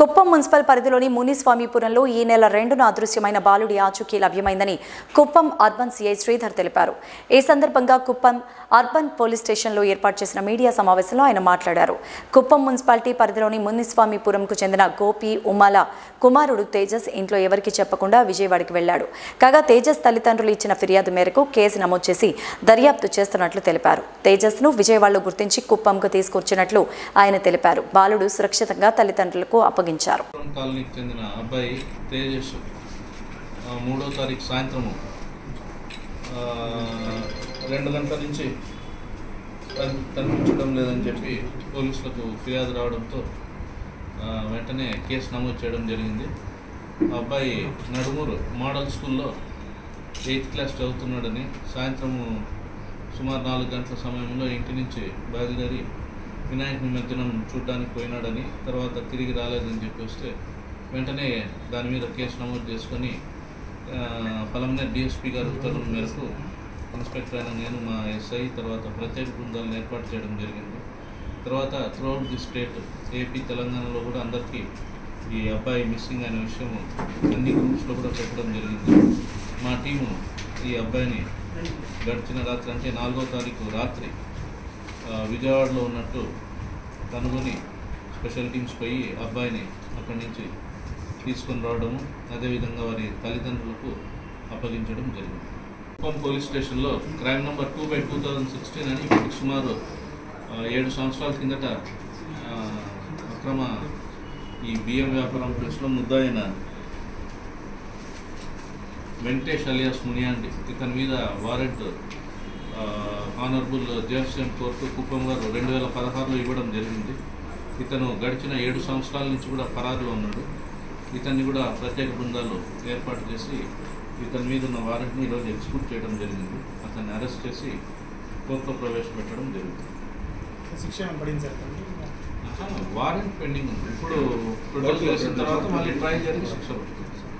Kuppam municipal పరిధిలోని మునిస్వామిపురంలో ఈ నెల రెండున అదృశ్యమైన బాలుడి ఆచూకీ లభ్యమైందని కుప్పం అర్బన్ సిఐ శ్రీధర్ తెలిపారు ఈ సందర్భంగా కుప్పం అర్బన్ పోలీస్ స్టేషన్లో ఏర్పాటు చేసిన మీడియా సమావేశంలో ఆయన మాట్లాడారు కుప్పం మున్సిపాలిటీ పరిధిలోని మునిస్వామిపురంకు చెందిన గోపి ఉమాల కుమారుడు తేజస్ ఇంట్లో ఎవరికి చెప్పకుండా విజయవాడకి వెళ్లాడు కాగా తేజస్ తల్లిదండ్రులు ఇచ్చిన ఫిర్యాదు మేరకు కేసు నమోదు చేసి దర్యాప్తు చేస్తున్నట్లు తెలిపారు తేజస్ను విజయవాడలో గుర్తించి కుప్పంకు తీసుకొచ్చినట్లు ఆయన తెలిపారు బాలుడు సురక్షితంగా తల్లిదండ్రులకు అప్పగించారు పురం కాలనీకి చెందిన అబ్బాయి తేజస్ ఆ, మూడో తారీఖు సాయంత్రము ఆ, రెండు గంటల నుంచి కన్- కనిపించడం లేదని చెప్పి పోలీసులకు ఫిర్యాదు రావడంతో ఆ, వెంటనే కేసు నమోదు చేయడం జరిగింది ఆ అబ్బాయి నడుమూరు మోడల్ స్కూల్లో ఎయిత్ క్లాస్ చదువుతున్నాడని సాయంత్రము సుమారు నాలుగు గంటల సమయంలో ఇంటి నుంచి బయలుదేరి వినాయక నిమజ్జనం చూడడానికి పోయినాడని తర్వాత తిరిగి రాలేదని చెప్పి వస్తే వెంటనే దాని మీద కేసు నమోదు చేసుకొని ఆ, పలమనేర్ డిఎస్పీ గారి ఉత్తర్వుల మేరకు ఇన్స్పెక్టర్ అయిన నేను మా ఎస్ఐ తర్వాత ప్రత్యేక బృందాలను ఏర్పాటు చేయడం జరిగింది తర్వాత త్రూఅవుట్ ది స్టేట్ ఏపీ తెలంగాణలో కూడా అందరికీ ఈ అబ్బాయి మిస్సింగ్ అనే విషయం అన్ని గ్రూప్స్లో కూడా పెట్టడం జరిగింది మా టీము ఈ అబ్బాయిని గడిచిన రాత్రి అంటే నాలుగో తారీఖు రాత్రి ఆ, విజయవాడలో ఉన్నట్టు కనుగొని స్పెషల్ టీమ్స్ పోయి అబ్బాయిని అక్కడి నుంచి తీసుకొని రావడము అదేవిధంగా వారి తల్లిదండ్రులకు అప్పగించడం జరిగింది కుప్పం పోలీస్ స్టేషన్లో crime number two by two thousand sixteen అని ఇప్పుడు సుమారు ఆ, ఏడు సంవత్సరాల కిందట ఆ, అక్రమ ఈ బియ్యం వ్యాపారం కేసులో ముద్దాయిన వెంకటేష్ అలియాస్ మునియాండి ఇతని మీద warrant honourable JFCM court Kuppam గారు రెండు వేల పదహారులో ఇవ్వడం జరిగింది ఇతను గడిచిన ఏడు సంవత్సరాల నుంచి కూడా పరారులో ఉన్నాడు ఇతన్ని కూడా ప్రత్యేక బృందాలు ఏర్పాటు చేసి ఇతని మీద ఉన్న వారెంట్ని ఈరోజు ఎగ్జిక్యూట్ చేయడం జరిగింది అతన్ని అరెస్ట్ చేసి కోర్టులో ప్రవేశపెట్టడం జరిగింది శిక్ష ఏమైనా పడింది సార్ తనకి? వారెంట్ పెండింగ్ ఉంది ఇప్పుడు ప్రొడ్యూస్ చేసిన తర్వాత మళ్ళీ ట్రై జరిగి శిక్ష పడుతుంది